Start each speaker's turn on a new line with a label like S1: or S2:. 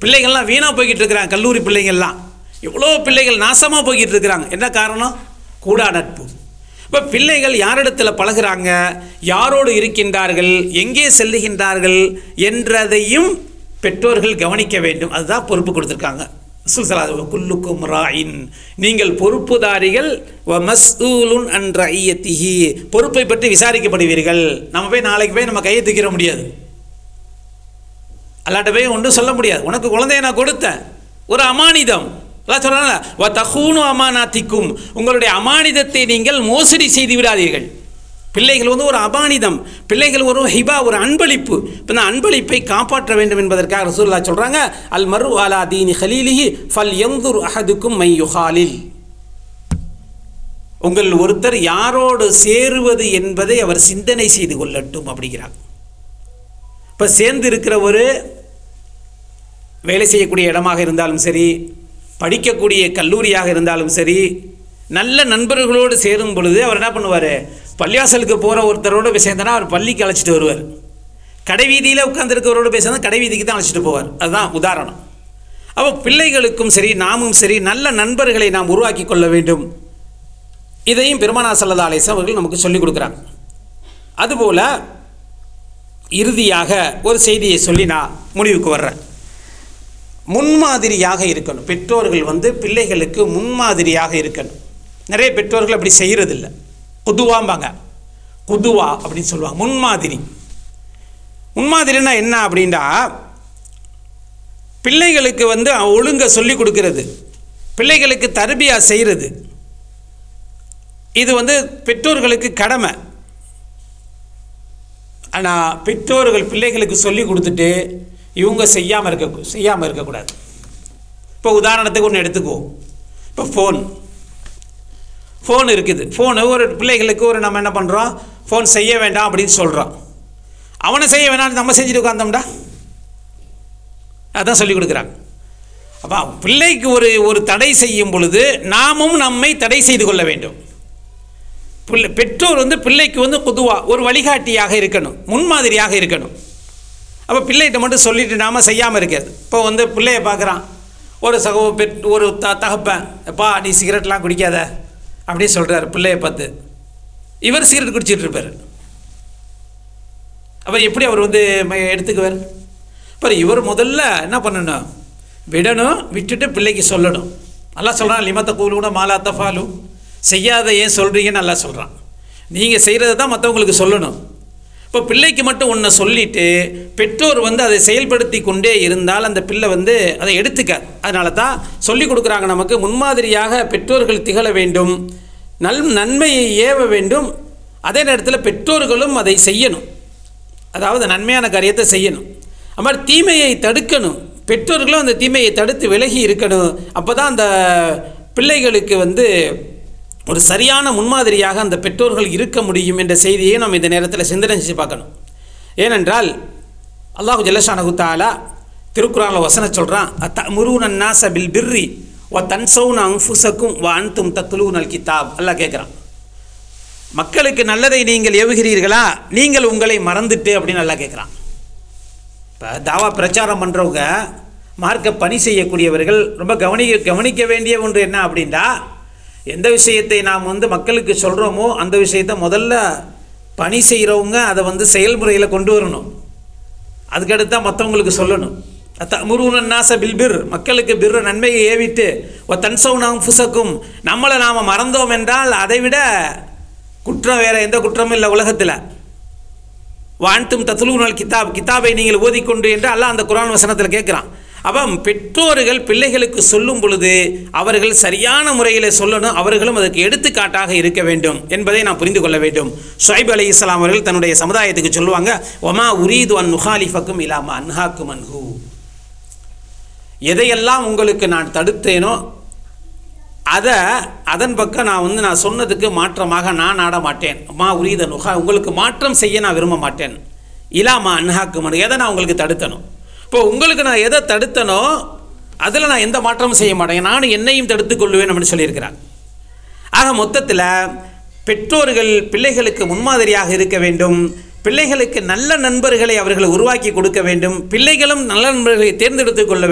S1: பிள்ளைகள்லாம் வீணாக போய்கிட்டு இருக்கிறாங்க கல்லூரி பிள்ளைங்கள்லாம் எவ்வளோ பிள்ளைகள் நாசமாக போய்கிட்டு இருக்கிறாங்க என்ன காரணம் கூடா நட்பு இப்போ பிள்ளைகள் யாரிடத்தில் பழகுறாங்க யாரோடு இருக்கின்றார்கள் எங்கே செல்லுகின்றார்கள் என்றதையும் பெற்றோர்கள் கவனிக்க வேண்டும் அதுதான் பொறுப்பு கொடுத்துருக்காங்க ரசூல் ஸல்லல்லாஹு அலைஹி வஸல்லம், குல்லுக்கும் ராயின் நீங்கள் பொறுப்புதாரிகள் வ மஸ்ஊலுன் அன் ரஐயத்திஹி பொறுப்பை பற்றி விசாரிக்கப்படுவீர்கள் நம்ம போய் நாளைக்கு போய் நம்ம கையை தூக்கிட முடியாது அல்லாட்ட போய் ஒன்றும் சொல்ல முடியாது உனக்கு குழந்தைய நான் கொடுத்தேன் ஒரு அமானிதம் அதான் சொல்கிறாங்க வ தஹூனு அமானாத்திக்கும் உங்களுடைய அமானிதத்தை நீங்கள் மோசடி செய்து விடாதீர்கள் பிள்ளைகள் வந்து ஒரு அபானிதம் பிள்ளைகள் ஒரு ஹிபா ஒரு அன்பளிப்பு இப்போ இந்த அன்பளிப்பை காப்பாற்ற வேண்டும் என்பதற்காக ரசூல்லா சொல்கிறாங்க அல் மரு அலா தீனி ஹலீலிஹி ஃபல் எந்துர் அஹதுக்கும் மை யுஹாலில் உங்கள் ஒருத்தர் யாரோடு சேருவது என்பதை அவர் சிந்தனை செய்து கொள்ளட்டும் அப்படிங்கிறாங்க இப்போ சேர்ந்து இருக்கிற ஒரு வேலை செய்யக்கூடிய இடமாக இருந்தாலும் சரி படிக்கக்கூடிய கல்லூரியாக இருந்தாலும் சரி நல்ல நண்பர்களோடு சேரும் பொழுது அவர் என்ன பண்ணுவார் பள்ளிவாசலுக்கு போகிற ஒருத்தரோடு போய் சேர்ந்தனா அவர் பள்ளிக்கு அழைச்சிட்டு வருவார் கடை வீதியில் உட்காந்துருக்கிறவரோடு பேசினா கடை வீதிக்கு தான் அழைச்சிட்டு போவார் அதுதான் உதாரணம் அப்போ பிள்ளைகளுக்கும் சரி நாமும் சரி நல்ல நண்பர்களை நாம் உருவாக்கி கொள்ள வேண்டும் இதையும் பெருமானா சல்லதா அலிஸ் அவர்கள் நமக்கு சொல்லிக் கொடுக்குறாங்க அதுபோல் இறுதியாக ஒரு செய்தியை சொல்லி நான் முடிவுக்கு வர்றேன் முன்மாதிரியாக இருக்கணும் பெற்றோர்கள் வந்து பிள்ளைகளுக்கு முன்மாதிரியாக இருக்கணும் நிறைய பெற்றோர்கள் அப்படி செய்கிறதில்ல குதுவாம்பாங்க குதுவா அப்படின்னு சொல்லுவாங்க முன்மாதிரி முன்மாதிரின்னா என்ன அப்படின்னா பிள்ளைகளுக்கு வந்து ஒழுங்க சொல்லி கொடுக்கிறது பிள்ளைகளுக்கு தர்பியா செய்கிறது இது வந்து பெற்றோர்களுக்கு கடமை ஆனால் பெற்றோர்கள் பிள்ளைகளுக்கு சொல்லி கொடுத்துட்டு இவங்க செய்யாமல் இருக்க செய்யாமல் இருக்கக்கூடாது இப்போ உதாரணத்துக்கு ஒன்று எடுத்துக்குவோம் இப்போ ஃபோன் ஃபோன் இருக்குது ஃபோனு ஒரு பிள்ளைகளுக்கு ஒரு நம்ம என்ன பண்ணுறோம் ஃபோன் செய்ய வேண்டாம் அப்படின்னு சொல்கிறோம் அவனை செய்ய வேணாம்னு நம்ம செஞ்சுட்டு உட்காந்தோம்டா அதான் சொல்லி கொடுக்குறாங்க அப்போ பிள்ளைக்கு ஒரு ஒரு தடை செய்யும் பொழுது நாமும் நம்மை தடை செய்து கொள்ள வேண்டும் பிள்ளை பெற்றோர் வந்து பிள்ளைக்கு வந்து பொதுவா ஒரு வழிகாட்டியாக இருக்கணும் முன்மாதிரியாக இருக்கணும் அப்போ பிள்ளைகிட்ட மட்டும் சொல்லிட்டு நாம செய்யாமல் இருக்கிறது இப்போ வந்து பிள்ளைய பார்க்குறான் ஒரு சகோ பெற் ஒரு த தகப்பன் எப்பா நீ சிகரெட்லாம் குடிக்காத அப்படின்னு சொல்கிறார் பிள்ளைய பார்த்து இவர் சிகரெட் குடிச்சிட்டு இருப்பார் அப்போ எப்படி அவர் வந்து ம- எடுத்துக்குவார் அப்புறம் இவர் முதல்ல என்ன பண்ணணும் விடணும் விட்டுட்டு பிள்ளைக்கு சொல்லணும் நல்லா சொல்கிறான் லிமத்த கூலூட மாலா தஃபாலு செய்யாத ஏன் சொல்கிறீங்கன்னு நல்லா சொல்கிறான் நீங்கள் செய்கிறத தான் மற்றவங்களுக்கு சொல்லணும் இப்போ பிள்ளைக்கு மட்டும் ஒன்றை சொல்லிட்டு பெற்றோர் வந்து அதை செயல்படுத்தி கொண்டே இருந்தால் அந்த பிள்ளை வந்து அதை எடுத்துக்காது அதனால தான் சொல்லி கொடுக்குறாங்க நமக்கு முன்மாதிரியாக பெற்றோர்கள் திகழ வேண்டும் நல் நன்மையை ஏவ வேண்டும் அதே நேரத்தில் பெற்றோர்களும் அதை செய்யணும் அதாவது நன்மையான காரியத்தை செய்யணும் அது மாதிரி தீமையை தடுக்கணும் பெற்றோர்களும் அந்த தீமையை தடுத்து விலகி இருக்கணும் அப்போ தான் அந்த பிள்ளைகளுக்கு வந்து ஒரு சரியான முன்மாதிரியாக அந்த பெற்றோர்கள் இருக்க முடியும் என்ற செய்தியை நம்ம இந்த நேரத்தில் சிந்தனை செஞ்சு பார்க்கணும் ஏனென்றால் அல்லாஹு ஜல்லஷானஹு தாலா திருக்குறானில் வசன சொல்கிறான் அத்த முருகன் நாச பில் பிர்ரி வ தன்சவுன் அங்ஃபுசக்கும் வ அன்தும் தத்துலூன் அல் கிதாப் அல்லாஹ் கேட்குறான் மக்களுக்கு நல்லதை நீங்கள் ஏவுகிறீர்களா நீங்கள் உங்களை மறந்துட்டு அப்படின்னு நல்லா கேட்குறான் இப்போ தாவா பிரச்சாரம் பண்ணுறவங்க மார்க்க பணி செய்யக்கூடியவர்கள் ரொம்ப கவனிக்க கவனிக்க வேண்டிய ஒன்று என்ன அப்படின்னா எந்த விஷயத்தை நாம் வந்து மக்களுக்கு சொல்கிறோமோ அந்த விஷயத்தை முதல்ல பணி செய்கிறவங்க அதை வந்து செயல்முறையில் கொண்டு வரணும் அதுக்கடுத்து தான் மற்றவங்களுக்கு சொல்லணும் அத்த முருகன் நாச பில்பிர் மக்களுக்கு பிற நன்மையை ஏவிட்டு ஒ தன்சவுனாம் ஃபுசக்கும் நம்மளை நாம் மறந்தோம் என்றால் அதை விட குற்றம் வேறு எந்த குற்றமும் இல்லை உலகத்தில் வான்தும் தத்துலூனல் கிதாப் கிதாபை நீங்கள் ஓதிக்கொண்டு என்று அல்லாஹ் அந்த குரான் வசனத்தில் கேட்குறான் அப்போ பெற்றோர்கள் பிள்ளைகளுக்கு சொல்லும் பொழுது அவர்கள் சரியான முறையில் சொல்லணும் அவர்களும் அதற்கு எடுத்துக்காட்டாக இருக்க வேண்டும் என்பதை நாம் புரிந்து கொள்ள வேண்டும் ஷுவைப் அலி இஸ்லாம் அவர்கள் தன்னுடைய சமுதாயத்துக்கு சொல்லுவாங்க ஒமா உரீது அன் முஹாலிஃபக்கும் இலாமா அன்ஹாக்கும் அன்ஹூ எதையெல்லாம் உங்களுக்கு நான் தடுத்தேனோ அதை அதன் பக்கம் நான் வந்து நான் சொன்னதுக்கு மாற்றமாக நான் ஆட மாட்டேன் மா உரியத நுகா உங்களுக்கு மாற்றம் செய்ய நான் விரும்ப மாட்டேன் இலாமா அன்ஹாக்கு மனு எதை நான் உங்களுக்கு தடுத்தனும் இப்போ உங்களுக்கு நான் எதை தடுத்தனோ அதில் நான் எந்த மாற்றமும் செய்ய மாட்டேன் நானும் என்னையும் தடுத்துக் கொள்வேன் அப்படின்னு சொல்லியிருக்கிறாங்க ஆக மொத்தத்தில் பெற்றோர்கள் பிள்ளைகளுக்கு முன்மாதிரியாக இருக்க வேண்டும் பிள்ளைகளுக்கு நல்ல நண்பர்களை அவர்கள் உருவாக்கி கொடுக்க வேண்டும் பிள்ளைகளும் நல்ல நண்பர்களை தேர்ந்தெடுத்துக் கொள்ள வேண்டும்